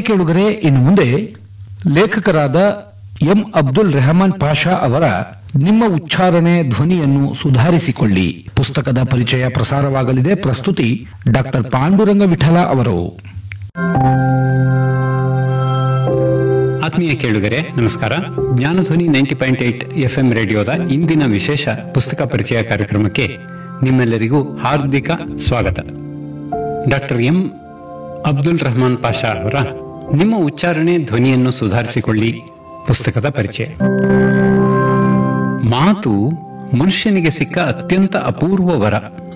ಕೇಳುಗರೆ ಇನ್ನು ಮುಂದೆ ಲೇಖಕರಾದ ಎಂ ಅಬ್ದುಲ್ ರೆಹಮಾನ್ ಪಾಷಾ ಅವರ ನಿಮ್ಮ ಉಚ್ಚಾರಣೆ ಧ್ವನಿಯನ್ನು ಸುಧಾರಿಸಿಕೊಳ್ಳಿ ಪುಸ್ತಕದ ಪರಿಚಯ ಪ್ರಸಾರವಾಗಲಿದೆ ಪ್ರಸ್ತುತಿ ಡಾಕ್ಟರ್ ಪಾಂಡುರಂಗ ವಿಠಲ ಅವರು ಆತ್ಮೀಯ ಕೇಳುಗರೆ ನಮಸ್ಕಾರ Jnanadhwani ninety point eight F M ರೇಡಿಯೋದ ಇಂದಿನ ವಿಶೇಷ ಪುಸ್ತಕ ಪರಿಚಯ ಕಾರ್ಯಕ್ರಮಕ್ಕೆ ನಿಮ್ಮೆಲ್ಲರಿಗೂ ಹಾರ್ದಿಕ ಸ್ವಾಗತ ಡಾಕ್ಟರ್ ಎಂ ಅಬ್ದುಲ್ ರಹಮಾನ್ ಪಾಷಾ ಅವರ ನಿಮ್ಮ ಉಚ್ಚಾರಣೆ ಧ್ವನಿಯನ್ನು ಸುಧಾರಿಸಿಕೊಳ್ಳಿ ಪುಸ್ತಕದ ಪರಿಚಯ ಮಾತು ಮನುಷ್ಯನಿಗೆ ಸಿಕ್ಕ ಅತ್ಯಂತ ಅಪೂರ್ವ ವರ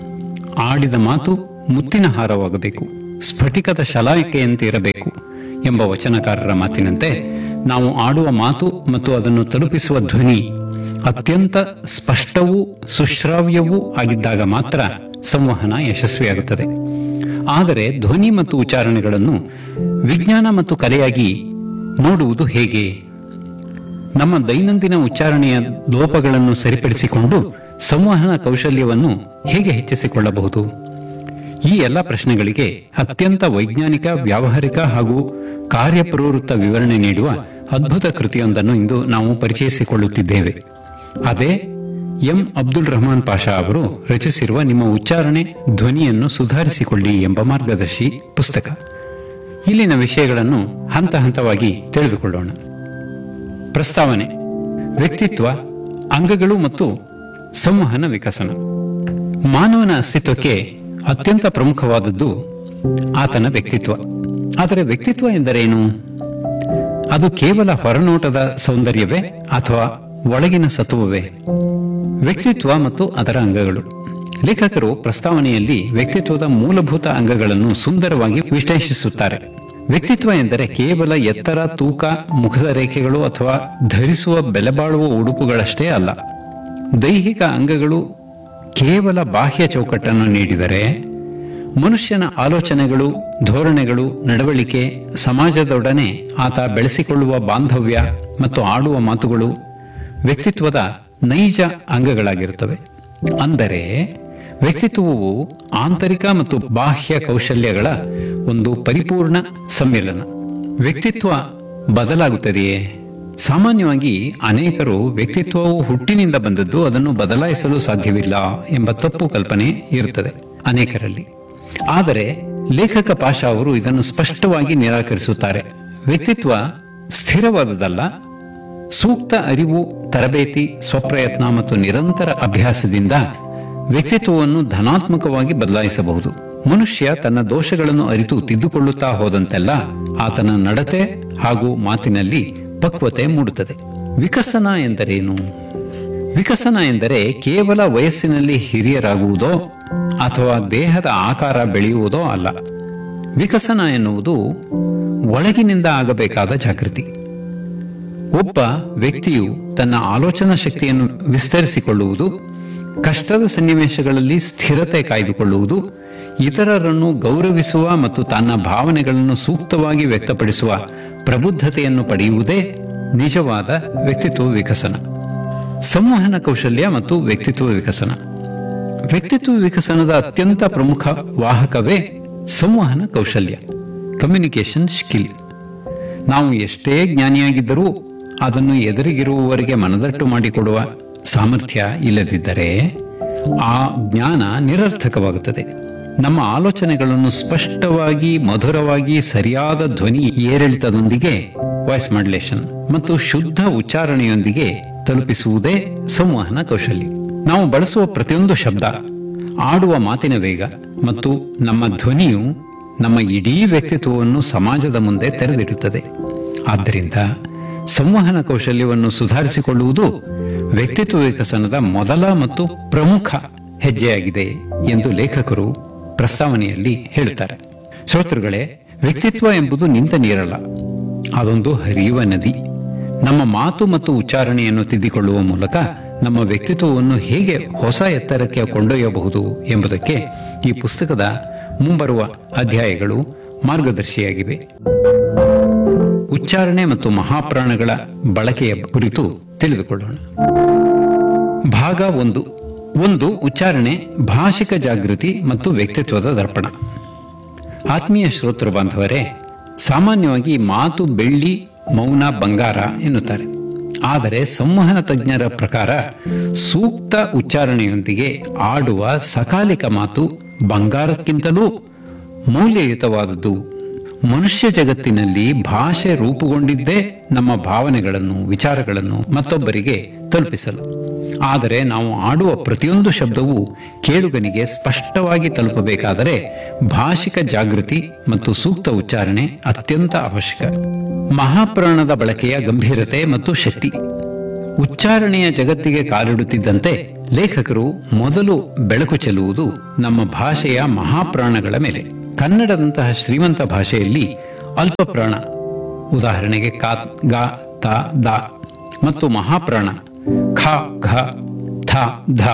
ಆಡಿದ ಮಾತು ಮುತ್ತಿನ ಹಾರವಾಗಬೇಕು ಸ್ಫಟಿಕದ ಶಲಾಯಿಕೆಯಂತೆ ಇರಬೇಕು ಎಂಬ ವಚನಕಾರರ ಮಾತಿನಂತೆ ನಾವು ಆಡುವ ಮಾತು ಮತ್ತು ಅದನ್ನು ತಲುಪಿಸುವ ಧ್ವನಿ ಅತ್ಯಂತ ಸ್ಪಷ್ಟವೂ ಸುಶ್ರಾವ್ಯವೂ ಆಗಿದ್ದಾಗ ಮಾತ್ರ ಸಂವಹನ ಯಶಸ್ವಿಯಾಗುತ್ತದೆ ಆದರೆ ಧ್ವನಿ ಮತ್ತು ಉಚ್ಚಾರಣೆಗಳನ್ನು ವಿಜ್ಞಾನ ಮತ್ತು ಕಲೆಯಾಗಿ ನೋಡುವುದು ಹೇಗೆ ನಮ್ಮ ದೈನಂದಿನ ಉಚ್ಚಾರಣೆಯ ಲೋಪಗಳನ್ನು ಸರಿಪಡಿಸಿಕೊಂಡು ಸಂವಹನ ಕೌಶಲ್ಯವನ್ನು ಹೇಗೆ ಹೆಚ್ಚಿಸಿಕೊಳ್ಳಬಹುದು ಈ ಎಲ್ಲ ಪ್ರಶ್ನೆಗಳಿಗೆ ಅತ್ಯಂತ ವೈಜ್ಞಾನಿಕ ವ್ಯಾವಹಾರಿಕ ಹಾಗೂ ಕಾರ್ಯಪ್ರವೃತ್ತ ವಿವರಣೆ ನೀಡುವ ಅದ್ಭುತ ಕೃತಿಯೊಂದನ್ನು ಇಂದು ನಾವು ಪರಿಚಯಿಸಿಕೊಳ್ಳುತ್ತಿದ್ದೇವೆ ಅದೇ ಎಂ ಅಬ್ದುಲ್ ರಹಮಾನ್ ಪಾಷಾ ಅವರು ರಚಿಸಿರುವ ನಿಮ್ಮ ಉಚ್ಚಾರಣೆ ಧ್ವನಿಯನ್ನು ಸುಧಾರಿಸಿಕೊಳ್ಳಿ ಎಂಬ ಮಾರ್ಗದರ್ಶಿ ಪುಸ್ತಕ ಇಲ್ಲಿನ ವಿಷಯಗಳನ್ನು ಹಂತ ಹಂತವಾಗಿ ತಿಳಿದುಕೊಳ್ಳೋಣ ಪ್ರಸ್ತಾವನೆ ವ್ಯಕ್ತಿತ್ವ ಅಂಗಗಳು ಮತ್ತು ಸಂವಹನ ವಿಕಸನ ಮಾನವನ ಅಸ್ತಿತ್ವಕ್ಕೆ ಅತ್ಯಂತ ಪ್ರಮುಖವಾದದ್ದು ಆತನ ವ್ಯಕ್ತಿತ್ವ ಆದರೆ ವ್ಯಕ್ತಿತ್ವ ಎಂದರೇನು ಅದು ಕೇವಲ ಹೊರನೋಟದ ಸೌಂದರ್ಯವೇ ಅಥವಾ ಒಳಗಿನ ಸತ್ವವೇ ವ್ಯಕ್ತಿತ್ವ ಮತ್ತು ಅದರ ಅಂಗಗಳು ಲೇಖಕರು ಪ್ರಸ್ತಾವನೆಯಲ್ಲಿ ವ್ಯಕ್ತಿತ್ವದ ಮೂಲಭೂತ ಅಂಗಗಳನ್ನು ಸುಂದರವಾಗಿ ವಿಶ್ಲೇಷಿಸುತ್ತಾರೆ ವ್ಯಕ್ತಿತ್ವ ಎಂದರೆ ಕೇವಲ ಎತ್ತರ ತೂಕ ಮುಖದ ರೇಖೆಗಳು ಅಥವಾ ಧರಿಸುವ ಬೆಲೆಬಾಳುವ ಉಡುಪುಗಳಷ್ಟೇ ಅಲ್ಲ ದೈಹಿಕ ಅಂಗಗಳು ಕೇವಲ ಬಾಹ್ಯ ಚೌಕಟ್ಟನ್ನು ನೀಡಿದರೆ ಮನುಷ್ಯನ ಆಲೋಚನೆಗಳು ಧೋರಣೆಗಳು ನಡವಳಿಕೆ ಸಮಾಜದೊಡನೆ ಆತ ಬೆಳೆಸಿಕೊಳ್ಳುವ ಬಾಂಧವ್ಯ ಮತ್ತು ಆಡುವ ಮಾತುಗಳು ವ್ಯಕ್ತಿತ್ವದ ನೈಜ ಅಂಗಗಳಾಗಿರುತ್ತವೆ ಅಂದರೆ ವ್ಯಕ್ತಿತ್ವವು ಆಂತರಿಕ ಮತ್ತು ಬಾಹ್ಯ ಕೌಶಲ್ಯಗಳ ಒಂದು ಪರಿಪೂರ್ಣ ಸಮ್ಮಿಲನ ವ್ಯಕ್ತಿತ್ವ ಬದಲಾಗುತ್ತದೆಯೇ ಸಾಮಾನ್ಯವಾಗಿ ಅನೇಕರು ವ್ಯಕ್ತಿತ್ವವು ಹುಟ್ಟಿನಿಂದ ಬಂದದ್ದು ಅದನ್ನು ಬದಲಾಯಿಸಲು ಸಾಧ್ಯವಿಲ್ಲ ಎಂಬ ತಪ್ಪು ಕಲ್ಪನೆ ಇರುತ್ತದೆ ಅನೇಕರಲ್ಲಿ ಆದರೆ ಲೇಖಕ ಪಾಷಾ ಅವರು ಇದನ್ನು ಸ್ಪಷ್ಟವಾಗಿ ನಿರಾಕರಿಸುತ್ತಾರೆ ವ್ಯಕ್ತಿತ್ವ ಸ್ಥಿರವಾದುದಲ್ಲ ಸೂಕ್ತ ಅರಿವು ತರಬೇತಿ ಸ್ವಪ್ರಯತ್ನ ಮತ್ತು ನಿರಂತರ ಅಭ್ಯಾಸದಿಂದ ವ್ಯಕ್ತಿತ್ವವನ್ನು ಧನಾತ್ಮಕವಾಗಿ ಬದಲಾಯಿಸಬಹುದು ಮನುಷ್ಯ ತನ್ನ ದೋಷಗಳನ್ನು ಅರಿತು ತಿದ್ದುಕೊಳ್ಳುತ್ತಾ ಹೋದಂತೆಲ್ಲ ಆತನ ನಡತೆ ಹಾಗೂ ಮಾತಿನಲ್ಲಿ ಪಕ್ವತೆ ಮೂಡುತ್ತದೆ ವಿಕಸನ ಎಂದರೇನು ವಿಕಸನ ಎಂದರೆ ಕೇವಲ ವಯಸ್ಸಿನಲ್ಲಿ ಹಿರಿಯರಾಗುವುದೋ ಅಥವಾ ದೇಹದ ಆಕಾರ ಬೆಳೆಯುವುದೋ ಅಲ್ಲ ವಿಕಸನ ಎನ್ನುವುದು ಒಳಗಿನಿಂದ ಆಗಬೇಕಾದ ಜಾಗೃತಿ ಒಬ್ಬ ವ್ಯಕ್ತಿಯು ತನ್ನ ಆಲೋಚನಾ ಶಕ್ತಿಯನ್ನು ವಿಸ್ತರಿಸಿಕೊಳ್ಳುವುದು ಕಷ್ಟದ ಸನ್ನಿವೇಶಗಳಲ್ಲಿ ಸ್ಥಿರತೆ ಕಾಯ್ದುಕೊಳ್ಳುವುದು ಇತರರನ್ನು ಗೌರವಿಸುವ ಮತ್ತು ತನ್ನ ಭಾವನೆಗಳನ್ನು ಸೂಕ್ತವಾಗಿ ವ್ಯಕ್ತಪಡಿಸುವ ಪ್ರಬುದ್ಧತೆಯನ್ನು ಪಡೆಯುವುದೇ ನಿಜವಾದ ವ್ಯಕ್ತಿತ್ವ ವಿಕಸನ ಸಂವಹನ ಕೌಶಲ್ಯ ಮತ್ತು ವ್ಯಕ್ತಿತ್ವ ವಿಕಸನ ವ್ಯಕ್ತಿತ್ವ ವಿಕಸನದ ಅತ್ಯಂತ ಪ್ರಮುಖ ವಾಹಕವೇ ಸಂವಹನ ಕೌಶಲ್ಯ ಕಮ್ಯುನಿಕೇಶನ್ ಸ್ಕಿಲ್ ನಾವು ಎಷ್ಟೇ ಜ್ಞಾನಿಯಾಗಿದ್ದರೂ ಅದನ್ನು ಎದುರಿಗಿರುವವರಿಗೆ ಮನದಟ್ಟು ಮಾಡಿಕೊಡುವ ಸಾಮರ್ಥ್ಯ ಇಲ್ಲದಿದ್ದರೆ ಆ ಜ್ಞಾನ ನಿರರ್ಥಕವಾಗುತ್ತದೆ ನಮ್ಮ ಆಲೋಚನೆಗಳನ್ನು ಸ್ಪಷ್ಟವಾಗಿ ಮಧುರವಾಗಿ ಸರಿಯಾದ ಧ್ವನಿ ಏರಿಳಿತದೊಂದಿಗೆ ವಾಯ್ಸ್ ಮಾಡ್ಯುಲೇಷನ್ ಮತ್ತು ಶುದ್ಧ ಉಚ್ಚಾರಣೆಯೊಂದಿಗೆ ತಲುಪಿಸುವುದೇ ಸಂವಹನ ಕೌಶಲ್ಯ ನಾವು ಬಳಸುವ ಪ್ರತಿಯೊಂದು ಶಬ್ದ ಆಡುವ ಮಾತಿನ ವೇಗ ಮತ್ತು ನಮ್ಮ ಧ್ವನಿಯು ನಮ್ಮ ಇಡೀ ವ್ಯಕ್ತಿತ್ವವನ್ನು ಸಮಾಜದ ಮುಂದೆ ತೆರೆದಿಡುತ್ತದೆ ಆದ್ದರಿಂದ ಸಂವಹನ ಕೌಶಲ್ಯವನ್ನು ಸುಧಾರಿಸಿಕೊಳ್ಳುವುದು ವ್ಯಕ್ತಿತ್ವ ವಿಕಸನದ ಮೊದಲ ಮತ್ತು ಪ್ರಮುಖ ಹೆಜ್ಜೆಯಾಗಿದೆ ಎಂದು ಲೇಖಕರು ಪ್ರಸ್ತಾವನೆಯಲ್ಲಿ ಹೇಳುತ್ತಾರೆ ಶ್ರೋತೃಗಳೇ ವ್ಯಕ್ತಿತ್ವ ಎಂಬುದು ನಿಂತ ನೀರಲ್ಲ ಅದೊಂದು ಹರಿಯುವ ನದಿ ನಮ್ಮ ಮಾತು ಮತ್ತು ಉಚ್ಚಾರಣೆಯನ್ನು ತಿದ್ದಿಕೊಳ್ಳುವ ಮೂಲಕ ನಮ್ಮ ವ್ಯಕ್ತಿತ್ವವನ್ನು ಹೇಗೆ ಹೊಸ ಎತ್ತರಕ್ಕೆ ಕೊಂಡೊಯ್ಯಬಹುದು ಎಂಬುದಕ್ಕೆ ಈ ಪುಸ್ತಕದ ಮುಂಬರುವ ಅಧ್ಯಾಯಗಳು ಮಾರ್ಗದರ್ಶಿಯಾಗಿವೆ ಉಚ್ಚಾರಣೆ ಮತ್ತು ಮಹಾಪ್ರಾಣಗಳ ಬಳಕೆಯ ಕುರಿತು ತಿಳಿದುಕೊಳ್ಳೋಣ ಭಾಗ ಒಂದು ಒಂದು ಉಚ್ಚಾರಣೆ ಭಾಷಿಕ ಜಾಗೃತಿ ಮತ್ತು ವ್ಯಕ್ತಿತ್ವದ ದರ್ಪಣ ಆತ್ಮೀಯ ಶ್ರೋತೃ ಬಾಂಧವರೇ ಸಾಮಾನ್ಯವಾಗಿ ಮಾತು ಬೆಳ್ಳಿ ಮೌನ ಬಂಗಾರ ಎನ್ನುತ್ತಾರೆ ಆದರೆ ಸಂವಹನ ತಜ್ಞರ ಪ್ರಕಾರ ಸೂಕ್ತ ಉಚ್ಚಾರಣೆಯೊಂದಿಗೆ ಆಡುವ ಸಕಾಲಿಕ ಮಾತು ಬಂಗಾರಕ್ಕಿಂತಲೂ ಮೌಲ್ಯಯುತವಾದದ್ದು ಮನುಷ್ಯ ಜಗತ್ತಿನಲ್ಲಿ ಭಾಷೆ ರೂಪುಗೊಂಡಿದ್ದೇ ನಮ್ಮ ಭಾವನೆಗಳನ್ನು ವಿಚಾರಗಳನ್ನು ಮತ್ತೊಬ್ಬರಿಗೆ ತಲುಪಿಸಲು ಆದರೆ ನಾವು ಆಡುವ ಪ್ರತಿಯೊಂದು ಶಬ್ದವೂ ಕೇಳುಗನಿಗೆ ಸ್ಪಷ್ಟವಾಗಿ ತಲುಪಬೇಕಾದರೆ ಭಾಷಿಕ ಜಾಗೃತಿ ಮತ್ತು ಸೂಕ್ತ ಉಚ್ಚಾರಣೆ ಅತ್ಯಂತ ಅವಶ್ಯಕ ಮಹಾಪ್ರಾಣದ ಬಳಕೆಯ ಗಂಭೀರತೆ ಮತ್ತು ಶಕ್ತಿ ಉಚ್ಚಾರಣೆಯ ಜಗತ್ತಿಗೆ ಕಾಲಿಡುತ್ತಿದ್ದಂತೆ ಲೇಖಕರು ಮೊದಲು ಬೆಳಕು ಚೆಲ್ಲುವುದು ನಮ್ಮ ಭಾಷೆಯ ಮಹಾಪ್ರಾಣಗಳ ಮೇಲೆ ಕನ್ನಡದಂತಹ ಶ್ರೀಮಂತ ಭಾಷೆಯಲ್ಲಿ ಅಲ್ಪ ಪ್ರಾಣ ಉದಾಹರಣೆಗೆ ಕಾ ಗ ತ ದ ಮತ್ತು ಮಹಾಪ್ರಾಣ ಖ ಘ ಥ ಧ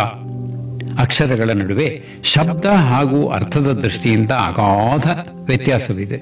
ಅಕ್ಷರಗಳ ನಡುವೆ ಶಬ್ದ ಹಾಗೂ ಅರ್ಥದ ದೃಷ್ಟಿಯಿಂದ ಅಗಾಧ ವ್ಯತ್ಯಾಸವಿದೆ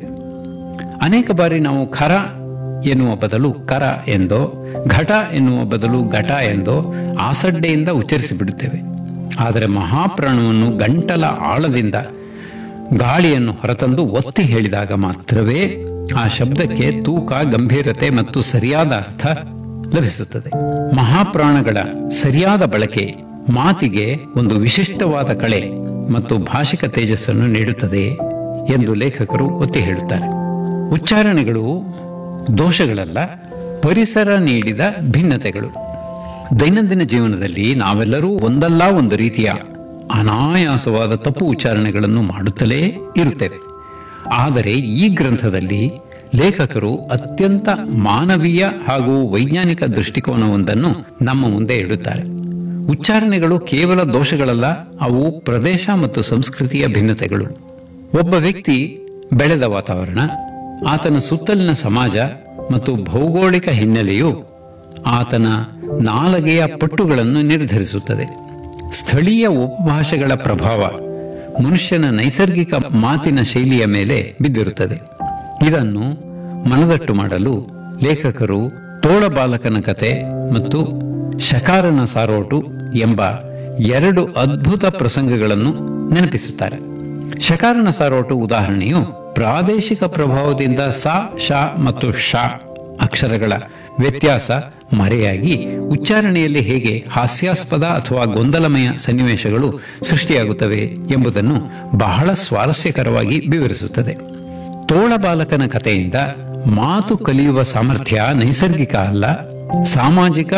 ಅನೇಕ ಬಾರಿ ನಾವು ಖರ ಎನ್ನುವ ಬದಲು ಕರ ಎಂದೋ ಘಟ ಎನ್ನುವ ಬದಲು ಘಟ ಎಂದೋ ಆಸಡ್ಡೆಯಿಂದ ಉಚ್ಚರಿಸಿಬಿಡುತ್ತೇವೆ ಆದರೆ ಮಹಾಪ್ರಾಣವನ್ನು ಗಂಟಲ ಆಳದಿಂದ ಗಾಳಿಯನ್ನು ಹೊರತಂದು ಒತ್ತಿ ಹೇಳಿದಾಗ ಮಾತ್ರವೇ ಆ ಶಬ್ದಕ್ಕೆ ತೂಕ ಗಂಭೀರತೆ ಮತ್ತು ಸರಿಯಾದ ಅರ್ಥ ಲಭಿಸುತ್ತದೆ ಮಹಾಪ್ರಾಣಗಳ ಸರಿಯಾದ ಬಳಕೆ ಮಾತಿಗೆ ಒಂದು ವಿಶಿಷ್ಟವಾದ ಕಳೆ ಮತ್ತು ಭಾಷಿಕ ತೇಜಸ್ಸನ್ನು ನೀಡುತ್ತದೆ ಎಂದು ಲೇಖಕರು ಒತ್ತಿ ಹೇಳುತ್ತಾರೆ ಉಚ್ಚಾರಣೆಗಳು ದೋಷಗಳಲ್ಲ ಪರಿಸರ ನೀಡಿದ ಭಿನ್ನತೆಗಳು ದೈನಂದಿನ ಜೀವನದಲ್ಲಿ ನಾವೆಲ್ಲರೂ ಒಂದಲ್ಲ ಒಂದು ರೀತಿಯ ಅನಾಯಾಸವಾದ ತಪ್ಪು ಉಚ್ಚಾರಣೆಗಳನ್ನು ಮಾಡುತ್ತಲೇ ಇರುತ್ತೇವೆ ಆದರೆ ಈ ಗ್ರಂಥದಲ್ಲಿ ಲೇಖಕರು ಅತ್ಯಂತ ಮಾನವೀಯ ಹಾಗೂ ವೈಜ್ಞಾನಿಕ ದೃಷ್ಟಿಕೋನವೊಂದನ್ನು ನಮ್ಮ ಮುಂದೆ ಇಡುತ್ತಾರೆ ಉಚ್ಚಾರಣೆಗಳು ಕೇವಲ ದೋಷಗಳಲ್ಲ ಅವು ಪ್ರದೇಶ ಮತ್ತು ಸಂಸ್ಕೃತಿಯ ಭಿನ್ನತೆಗಳು ಒಬ್ಬ ವ್ಯಕ್ತಿ ಬೆಳೆದ ವಾತಾವರಣ ಆತನ ಸುತ್ತಲಿನ ಸಮಾಜ ಮತ್ತು ಭೌಗೋಳಿಕ ಹಿನ್ನೆಲೆಯು ಆತನ ನಾಲಗೆಯ ಪಟ್ಟುಗಳನ್ನು ನಿರ್ಧರಿಸುತ್ತದೆ ಸ್ಥಳೀಯ ಉಪಭಾಷೆಗಳ ಪ್ರಭಾವ ಮನುಷ್ಯನ ನೈಸರ್ಗಿಕ ಮಾತಿನ ಶೈಲಿಯ ಮೇಲೆ ಬಿದ್ದಿರುತ್ತದೆ ಇದನ್ನು ಮನದಟ್ಟು ಮಾಡಲು ಲೇಖಕರು ತೋಳಬಾಲಕನ ಕತೆ ಮತ್ತು ಶಕಾರನ ಸಾರೋಟು ಎಂಬ ಎರಡು ಅದ್ಭುತ ಪ್ರಸಂಗಗಳನ್ನು ನೆನಪಿಸುತ್ತಾರೆ ಶಕಾರನ ಸಾರೋಟು ಉದಾಹರಣೆಯು ಪ್ರಾದೇಶಿಕ ಪ್ರಭಾವದಿಂದ ಸ ಶ ಮತ್ತು ಶ ಅಕ್ಷರಗಳ ವ್ಯತ್ಯಾಸ ಮರೆಯಾಗಿ ಉಚ್ಚಾರಣೆಯಲ್ಲಿ ಹೇಗೆ ಹಾಸ್ಯಾಸ್ಪದ ಅಥವಾ ಗೊಂದಲಮಯ ಸನ್ನಿವೇಶಗಳು ಸೃಷ್ಟಿಯಾಗುತ್ತವೆ ಎಂಬುದನ್ನು ಬಹಳ ಸ್ವಾರಸ್ಯಕರವಾಗಿ ವಿವರಿಸುತ್ತದೆ ತೋಳಬಾಲಕನ ಕಥೆಯಿಂದ ಮಾತು ಕಲಿಯುವ ಸಾಮರ್ಥ್ಯ ನೈಸರ್ಗಿಕ ಅಲ್ಲ ಸಾಮಾಜಿಕ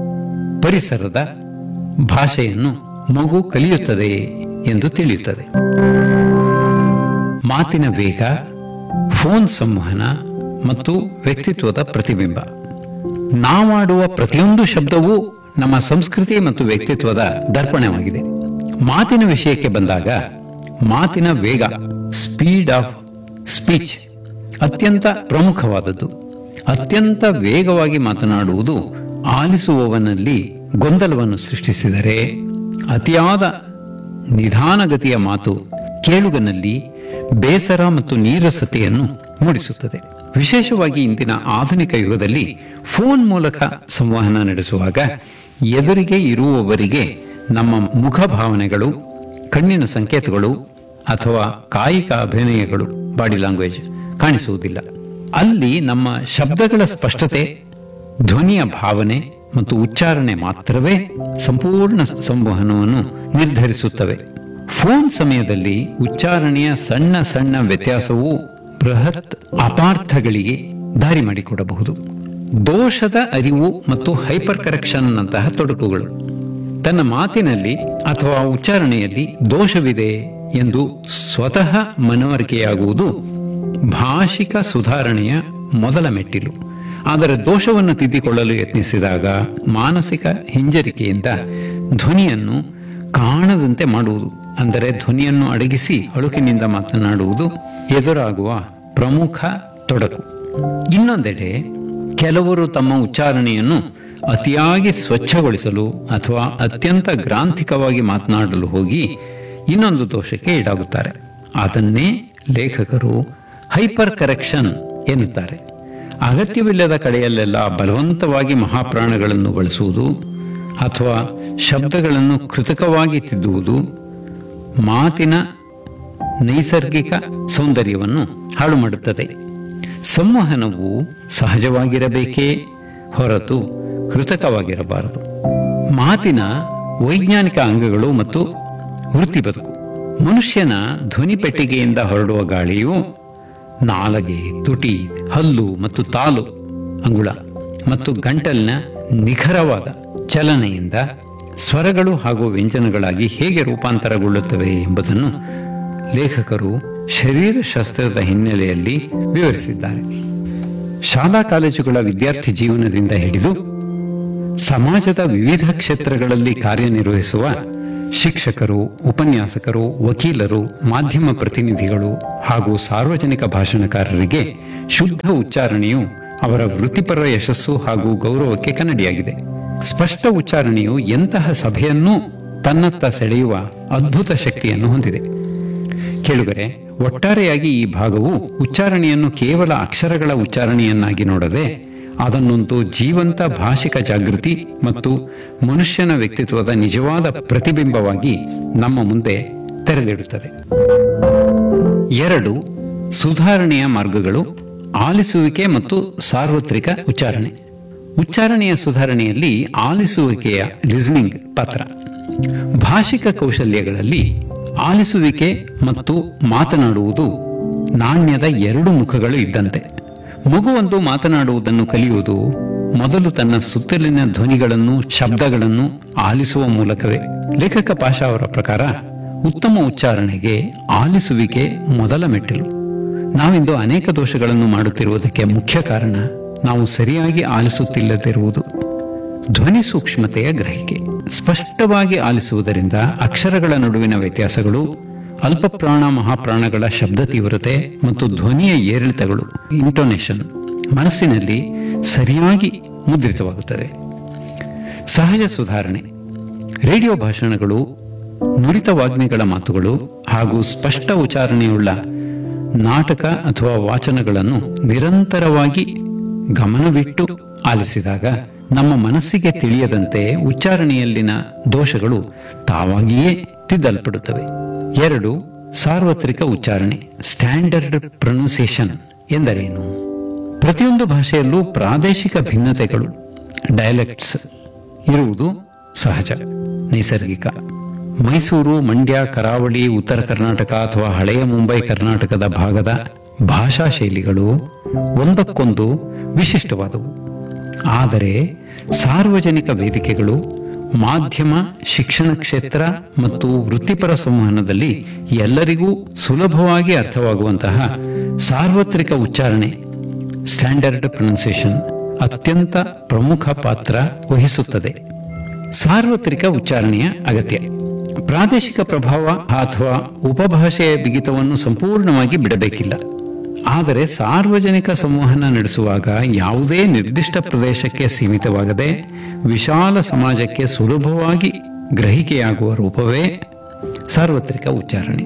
ಪರಿಸರದ ಭಾಷೆಯನ್ನು ಮಗು ಕಲಿಯುತ್ತದೆ ಎಂದು ತಿಳಿಯುತ್ತದೆ ಮಾತಿನ ವೇಗ ಫೋನ್ ಸಂವಹನ ಮತ್ತು ವ್ಯಕ್ತಿತ್ವದ ಪ್ರತಿಬಿಂಬ ನಾವಾಡುವ ಪ್ರತಿಯೊಂದು ಶಬ್ದವೂ ನಮ್ಮ ಸಂಸ್ಕೃತಿ ಮತ್ತು ವ್ಯಕ್ತಿತ್ವದ ದರ್ಪಣವಾಗಿದೆ ಮಾತಿನ ವಿಷಯಕ್ಕೆ ಬಂದಾಗ ಮಾತಿನ ವೇಗ ಸ್ಪೀಡ್ ಆಫ್ ಸ್ಪೀಚ್ ಅತ್ಯಂತ ಪ್ರಮುಖವಾದದ್ದು ಅತ್ಯಂತ ವೇಗವಾಗಿ ಮಾತನಾಡುವುದು ಆಲಿಸುವವನಲ್ಲಿ ಗೊಂದಲವನ್ನು ಸೃಷ್ಟಿಸಿದರೆ ಅತಿಯಾದ ನಿಧಾನಗತಿಯ ಮಾತು ಕೇಳುಗನಲ್ಲಿ ಬೇಸರ ಮತ್ತು ನೀರಸತೆಯನ್ನು ಮೂಡಿಸುತ್ತದೆ ವಿಶೇಷವಾಗಿ ಇಂದಿನ ಆಧುನಿಕ ಯುಗದಲ್ಲಿ ಫೋನ್ ಮೂಲಕ ಸಂವಹನ ನಡೆಸುವಾಗ ಎದುರಿಗೆ ಇರುವವರಿಗೆ ನಮ್ಮ ಮುಖ ಭಾವನೆಗಳು ಕಣ್ಣಿನ ಸಂಕೇತಗಳು ಅಥವಾ ಕಾಯಿಕ ಅಭಿನಯಗಳು ಬಾಡಿ ಲ್ಯಾಂಗ್ವೇಜ್ ಕಾಣಿಸುವುದಿಲ್ಲ ಅಲ್ಲಿ ನಮ್ಮ ಶಬ್ದಗಳ ಸ್ಪಷ್ಟತೆ ಧ್ವನಿಯ ಭಾವನೆ ಮತ್ತು ಉಚ್ಚಾರಣೆ ಮಾತ್ರವೇ ಸಂಪೂರ್ಣ ಸಂವಹನವನ್ನು ನಿರ್ಧರಿಸುತ್ತವೆ ಫೋನ್ ಸಮಯದಲ್ಲಿ ಉಚ್ಚಾರಣೆಯ ಸಣ್ಣ ಸಣ್ಣ ವ್ಯತ್ಯಾಸವು ಬೃಹತ್ ಅಪಾರ್ಥಗಳಿಗೆ ದಾರಿ ಮಾಡಿಕೊಡಬಹುದು ದೋಷದ ಅರಿವು ಮತ್ತು ಹೈಪರ್ ಕರೆಕ್ಷನ್ ನಂತಹ ತೊಡಕುಗಳು ತನ್ನ ಮಾತಿನಲ್ಲಿ ಅಥವಾ ಉಚ್ಚಾರಣೆಯಲ್ಲಿ ದೋಷವಿದೆ ಎಂದು ಸ್ವತಃ ಮನವರಿಕೆಯಾಗುವುದು ಭಾಷಿಕ ಸುಧಾರಣೆಯ ಮೊದಲ ಮೆಟ್ಟಿಲು ಆದರೆ ದೋಷವನ್ನು ತಿದ್ದಿಕೊಳ್ಳಲು ಯತ್ನಿಸಿದಾಗ ಮಾನಸಿಕ ಹಿಂಜರಿಕೆಯಿಂದ ಧ್ವನಿಯನ್ನು ಕಾಣದಂತೆ ಮಾಡುವುದು ಅಂದರೆ ಧ್ವನಿಯನ್ನು ಅಡಗಿಸಿ ಅಳುಕಿನಿಂದ ಮಾತನಾಡುವುದು ಎದುರಾಗುವ ಪ್ರಮುಖ ತೊಡಕು ಇನ್ನೊಂದೆಡೆ ಕೆಲವರು ತಮ್ಮ ಉಚ್ಚಾರಣೆಯನ್ನು ಅತಿಯಾಗಿ ಸ್ವಚ್ಛಗೊಳಿಸಲು ಅಥವಾ ಅತ್ಯಂತ ಗ್ರಾಂಥಿಕವಾಗಿ ಮಾತನಾಡಲು ಹೋಗಿ ಇನ್ನೊಂದು ದೋಷಕ್ಕೆ ಈಡಾಗುತ್ತಾರೆ ಅದನ್ನೇ ಲೇಖಕರು ಹೈಪರ್ ಕರೆಕ್ಷನ್ ಎನ್ನುತ್ತಾರೆ ಅಗತ್ಯವಿಲ್ಲದ ಕಡೆಯಲ್ಲೆಲ್ಲ ಬಲವಂತವಾಗಿ ಮಹಾಪ್ರಾಣಗಳನ್ನು ಬಳಸುವುದು ಅಥವಾ ಶಬ್ದಗಳನ್ನು ಕೃತಕವಾಗಿ ತಿದ್ದುವುದು ಮಾತಿನ ನೈಸರ್ಗಿಕ ಸೌಂದರ್ಯವನ್ನು ಹಾಳು ಮಾಡುತ್ತದೆ ಸಂವಹನವು ಸಹಜವಾಗಿರಬೇಕೇ ಹೊರತು ಕೃತಕವಾಗಿರಬಾರದು ಮಾತಿನ ವೈಜ್ಞಾನಿಕ ಅಂಗಗಳು ಮತ್ತು ವೃತ್ತಿ ಬದುಕು ಮನುಷ್ಯನ ಧ್ವನಿ ಪೆಟ್ಟಿಗೆಯಿಂದ ಹೊರಡುವ ಗಾಳಿಯು ನಾಲಗೆ ತುಟಿ ಹಲ್ಲು ಮತ್ತು ತಾಲು ಅಂಗುಳ ಮತ್ತು ಗಂಟಲಿನ ನಿಖರವಾದ ಚಲನೆಯಿಂದ ಸ್ವರಗಳು ಹಾಗೂ ವ್ಯಂಜನಗಳಾಗಿ ಹೇಗೆ ರೂಪಾಂತರಗೊಳ್ಳುತ್ತವೆ ಎಂಬುದನ್ನು ಲೇಖಕರು ಶರೀರಶಾಸ್ತ್ರದ ಹಿನ್ನೆಲೆಯಲ್ಲಿ ವಿವರಿಸಿದ್ದಾರೆ ಶಾಲಾ ಕಾಲೇಜುಗಳ ವಿದ್ಯಾರ್ಥಿ ಜೀವನದಿಂದ ಹಿಡಿದು ಸಮಾಜದ ವಿವಿಧ ಕ್ಷೇತ್ರಗಳಲ್ಲಿ ಕಾರ್ಯನಿರ್ವಹಿಸುವ ಶಿಕ್ಷಕರು ಉಪನ್ಯಾಸಕರು ವಕೀಲರು ಮಾಧ್ಯಮ ಪ್ರತಿನಿಧಿಗಳು ಹಾಗೂ ಸಾರ್ವಜನಿಕ ಭಾಷಣಕಾರರಿಗೆ ಶುದ್ಧ ಉಚ್ಚಾರಣೆಯು ಅವರ ವೃತ್ತಿಪರ ಯಶಸ್ಸು ಹಾಗೂ ಗೌರವಕ್ಕೆ ಕನ್ನಡಿಯಾಗಿದೆ ಸ್ಪಷ್ಟ ಉಚ್ಚಾರಣೆಯು ಎಂತಹ ಸಭೆಯನ್ನೂ ತನ್ನತ್ತ ಸೆಳೆಯುವ ಅದ್ಭುತ ಶಕ್ತಿಯನ್ನು ಹೊಂದಿದೆ ಕೇಳುಗರೆ ಒಟ್ಟಾರೆಯಾಗಿ ಈ ಭಾಗವು ಉಚ್ಚಾರಣೆಯನ್ನು ಕೇವಲ ಅಕ್ಷರಗಳ ಉಚ್ಚಾರಣೆಯನ್ನಾಗಿ ನೋಡದೆ ಅದನ್ನೊಂದು ಜೀವಂತ ಭಾಷಿಕ ಜಾಗೃತಿ ಮತ್ತು ಮನುಷ್ಯನ ವ್ಯಕ್ತಿತ್ವದ ನಿಜವಾದ ಪ್ರತಿಬಿಂಬವಾಗಿ ನಮ್ಮ ಮುಂದೆ ತೆರೆದಿಡುತ್ತದೆ ಎರಡು ಸುಧಾರಣೆಯ ಮಾರ್ಗಗಳು ಆಲಿಸುವಿಕೆ ಮತ್ತು ಸಾರ್ವತ್ರಿಕ ಉಚ್ಚಾರಣೆ ಉಚ್ಚಾರಣೆಯ ಸುಧಾರಣೆಯಲ್ಲಿ ಆಲಿಸುವಿಕೆಯ ಲಿಸ್ನಿಂಗ್ ಪಾತ್ರ ಭಾಷಿಕ ಕೌಶಲ್ಯಗಳಲ್ಲಿ ಆಲಿಸುವಿಕೆ ಮತ್ತು ಮಾತನಾಡುವುದು ನಾಣ್ಯದ ಎರಡು ಮುಖಗಳು ಇದ್ದಂತೆ ಮಗುವೊಂದು ಮಾತನಾಡುವುದನ್ನು ಕಲಿಯುವುದು ಮೊದಲು ತನ್ನ ಸುತ್ತಲಿನ ಧ್ವನಿಗಳನ್ನು ಶಬ್ದಗಳನ್ನು ಆಲಿಸುವ ಮೂಲಕವೇ ಲೇಖಕ ಪಾಷಾ ಅವರ ಪ್ರಕಾರ ಉತ್ತಮ ಉಚ್ಚಾರಣೆಗೆ ಆಲಿಸುವಿಕೆ ಮೊದಲ ಮೆಟ್ಟಿಲು ನಾವಿಂದು ಅನೇಕ ದೋಷಗಳನ್ನು ಮಾಡುತ್ತಿರುವುದಕ್ಕೆ ಮುಖ್ಯ ಕಾರಣ ನಾವು ಸರಿಯಾಗಿ ಆಲಿಸುತ್ತಿಲ್ಲದಿರುವುದು ಧ್ವನಿ ಸೂಕ್ಷ್ಮತೆಯ ಗ್ರಹಿಕೆ ಸ್ಪಷ್ಟವಾಗಿ ಆಲಿಸುವುದರಿಂದ ಅಕ್ಷರಗಳ ನಡುವಿನ ವ್ಯತ್ಯಾಸಗಳು ಅಲ್ಪಪ್ರಾಣ ಮಹಾಪ್ರಾಣಗಳ ಶಬ್ದ ತೀವ್ರತೆ ಮತ್ತು ಧ್ವನಿಯ ಏರಿಳಿತಗಳು ಇಂಟೋನೇಷನ್ ಮನಸ್ಸಿನಲ್ಲಿ ಸರಿಯಾಗಿ ಮುದ್ರಿತವಾಗುತ್ತದೆ ಸಹಜ ಸುಧಾರಣೆ ರೇಡಿಯೋ ಭಾಷಣಗಳು ನುರಿತ ವಾಗ್ಮಿಗಳ ಮಾತುಗಳು ಹಾಗೂ ಸ್ಪಷ್ಟ ಉಚ್ಚಾರಣೆಯುಳ್ಳ ನಾಟಕ ಅಥವಾ ವಾಚನಗಳನ್ನು ನಿರಂತರವಾಗಿ ಗಮನವಿಟ್ಟು ಆಲಿಸಿದಾಗ ನಮ್ಮ ಮನಸ್ಸಿಗೆ ತಿಳಿಯದಂತೆ ಉಚ್ಚಾರಣೆಯಲ್ಲಿನ ದೋಷಗಳು ತಾವಾಗಿಯೇ ತಿದ್ದಲ್ಪಡುತ್ತವೆ ಎರಡು ಸಾರ್ವತ್ರಿಕ ಉಚ್ಚಾರಣೆ ಸ್ಟ್ಯಾಂಡರ್ಡ್ ಪ್ರೊನೌನ್ಸಿಯೇಷನ್ ಎಂದರೇನು ಪ್ರತಿಯೊಂದು ಭಾಷೆಯಲ್ಲೂ ಪ್ರಾದೇಶಿಕ ಭಿನ್ನತೆಗಳು ಡಯಲೆಕ್ಟ್ಸ್ ಇರುವುದು ಸಹಜ ನೈಸರ್ಗಿಕ ಮೈಸೂರು ಮಂಡ್ಯ ಕರಾವಳಿ ಉತ್ತರ ಕರ್ನಾಟಕ ಅಥವಾ ಹಳೆಯ ಮುಂಬೈ ಕರ್ನಾಟಕದ ಭಾಗದ ಭಾಷಾ ಶೈಲಿಗಳು ಒಂದಕ್ಕೊಂದು ವಿಶಿಷ್ಟವಾದವು ಆದರೆ ಸಾರ್ವಜನಿಕ ವೇದಿಕೆಗಳು ಮಾಧ್ಯಮ ಶಿಕ್ಷಣ ಕ್ಷೇತ್ರ ಮತ್ತು ವೃತ್ತಿಪರ ಸಂವಹನದಲ್ಲಿ ಎಲ್ಲರಿಗೂ ಸುಲಭವಾಗಿ ಅರ್ಥವಾಗುವಂತಹ ಸಾರ್ವತ್ರಿಕ ಉಚ್ಚಾರಣೆ ಸ್ಟ್ಯಾಂಡರ್ಡ್ ಪ್ರೊನೌನ್ಸಿಯೇಷನ್ ಅತ್ಯಂತ ಪ್ರಮುಖ ಪಾತ್ರ ವಹಿಸುತ್ತದೆ ಸಾರ್ವತ್ರಿಕ ಉಚ್ಚಾರಣೆಯ ಅಗತ್ಯ ಪ್ರಾದೇಶಿಕ ಪ್ರಭಾವ ಅಥವಾ ಉಪಭಾಷೆಯ ಬಿಗಿತವನ್ನು ಸಂಪೂರ್ಣವಾಗಿ ಬಿಡಬೇಕಿಲ್ಲ ಆದರೆ ಸಾರ್ವಜನಿಕ ಸಂವಹನ ನಡೆಸುವಾಗ ಯಾವುದೇ ನಿರ್ದಿಷ್ಟ ಪ್ರದೇಶಕ್ಕೆ ಸೀಮಿತವಾಗದೆ ವಿಶಾಲ ಸಮಾಜಕ್ಕೆ ಸುಲಭವಾಗಿ ಗ್ರಹಿಕೆಯಾಗುವ ರೂಪವೇ ಸಾರ್ವತ್ರಿಕ ಉಚ್ಚಾರಣೆ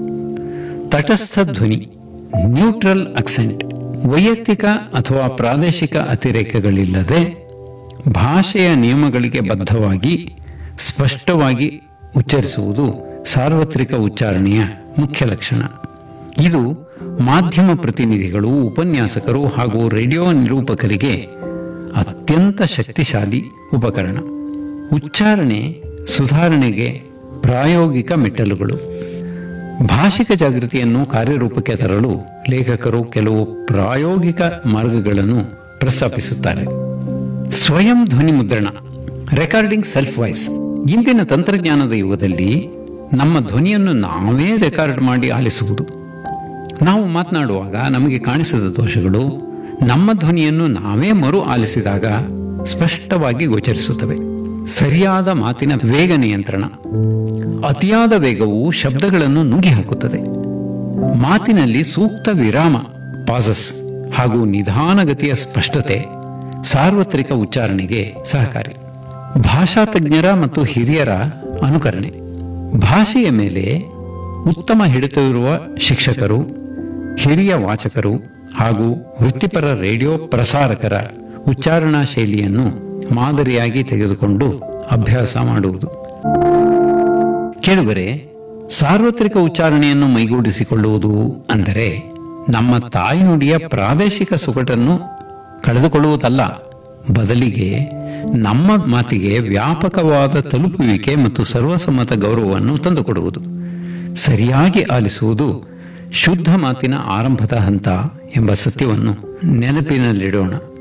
ತಟಸ್ಥ ಧ್ವನಿ ನ್ಯೂಟ್ರಲ್ ಅಕ್ಸೆಂಟ್ ವೈಯಕ್ತಿಕ ಅಥವಾ ಪ್ರಾದೇಶಿಕ ಅತಿರೇಕಗಳಿಲ್ಲದೆ ಭಾಷೆಯ ನಿಯಮಗಳಿಗೆ ಬದ್ಧವಾಗಿ ಸ್ಪಷ್ಟವಾಗಿ ಉಚ್ಚರಿಸುವುದು ಸಾರ್ವತ್ರಿಕ ಉಚ್ಚಾರಣೆಯ ಮುಖ್ಯ ಲಕ್ಷಣ ಇದು ಮಾಧ್ಯಮ ಪ್ರತಿನಿಧಿಗಳು ಉಪನ್ಯಾಸಕರು ಹಾಗೂ ರೇಡಿಯೋ ನಿರೂಪಕರಿಗೆ ಅತ್ಯಂತ ಶಕ್ತಿಶಾಲಿ ಉಪಕರಣ ಉಚ್ಚಾರಣೆ ಸುಧಾರಣೆಗೆ ಪ್ರಾಯೋಗಿಕ ಮೆಟ್ಟಲುಗಳು ಭಾಷಿಕ ಜಾಗೃತಿಯನ್ನು ಕಾರ್ಯರೂಪಕ್ಕೆ ತರಲು ಲೇಖಕರು ಕೆಲವು ಪ್ರಾಯೋಗಿಕ ಮಾರ್ಗಗಳನ್ನು ಪ್ರಸ್ತಾಪಿಸುತ್ತಾರೆ ಸ್ವಯಂ ಧ್ವನಿ ಮುದ್ರಣ ರೆಕಾರ್ಡಿಂಗ್ ಸೆಲ್ಫ್ ವಾಯ್ಸ್ ಇಂದಿನ ತಂತ್ರಜ್ಞಾನದ ಯುಗದಲ್ಲಿ ನಮ್ಮ ಧ್ವನಿಯನ್ನು ನಾವೇ ರೆಕಾರ್ಡ್ ಮಾಡಿ ಆಲಿಸುವುದು ನಾವು ಮಾತನಾಡುವಾಗ ನಮಗೆ ಕಾಣಿಸಿದ ದೋಷಗಳು ನಮ್ಮ ಧ್ವನಿಯನ್ನು ನಾವೇ ಮರು ಆಲಿಸಿದಾಗ ಸ್ಪಷ್ಟವಾಗಿ ಗೋಚರಿಸುತ್ತವೆ ಸರಿಯಾದ ಮಾತಿನ ವೇಗ ನಿಯಂತ್ರಣ ಅತಿಯಾದ ವೇಗವು ಶಬ್ದಗಳನ್ನು ನುಗ್ಗಿ ಹಾಕುತ್ತದೆ ಮಾತಿನಲ್ಲಿ ಸೂಕ್ತ ವಿರಾಮ ಪಾಸಸ್ ಹಾಗೂ ನಿಧಾನಗತಿಯ ಸ್ಪಷ್ಟತೆ ಸಾರ್ವತ್ರಿಕ ಉಚ್ಚಾರಣೆಗೆ ಸಹಕಾರಿ ಭಾಷಾ ತಜ್ಞರ ಮತ್ತು ಹಿರಿಯರ ಅನುಕರಣೆ ಭಾಷೆಯ ಮೇಲೆ ಉತ್ತಮ ಹಿಡಿತವಿರುವ ಶಿಕ್ಷಕರು ಹಿರಿಯ ವಾಚಕರು ಹಾಗೂ ವೃತ್ತಿಪರ ರೇಡಿಯೋ ಪ್ರಸಾರಕರ ಉಚ್ಚಾರಣಾ ಶೈಲಿಯನ್ನು ಮಾದರಿಯಾಗಿ ತೆಗೆದುಕೊಂಡು ಅಭ್ಯಾಸ ಮಾಡುವುದು ಕೇಳುಗರೆ ಸಾರ್ವತ್ರಿಕ ಉಚ್ಚಾರಣೆಯನ್ನು ಮೈಗೂಡಿಸಿಕೊಳ್ಳುವುದು ಅಂದರೆ ನಮ್ಮ ತಾಯ್ನುಡಿಯ ಪ್ರಾದೇಶಿಕ ಸೊಗಟನ್ನು ಕಳೆದುಕೊಳ್ಳುವುದಲ್ಲ ಬದಲಿಗೆ ನಮ್ಮ ಮಾತಿಗೆ ವ್ಯಾಪಕವಾದ ತಲುಪುವಿಕೆ ಮತ್ತು ಸರ್ವಸಮ್ಮತ ಗೌರವವನ್ನು ತಂದುಕೊಡುವುದು ಸರಿಯಾಗಿ ಆಲಿಸುವುದು ಶುದ್ಧ ಮಾತಿನ ಆರಂಭದ ಹಂತ ಎಂಬ ಸತ್ಯವನ್ನು ನೆನಪಿನಲ್ಲಿಡೋಣ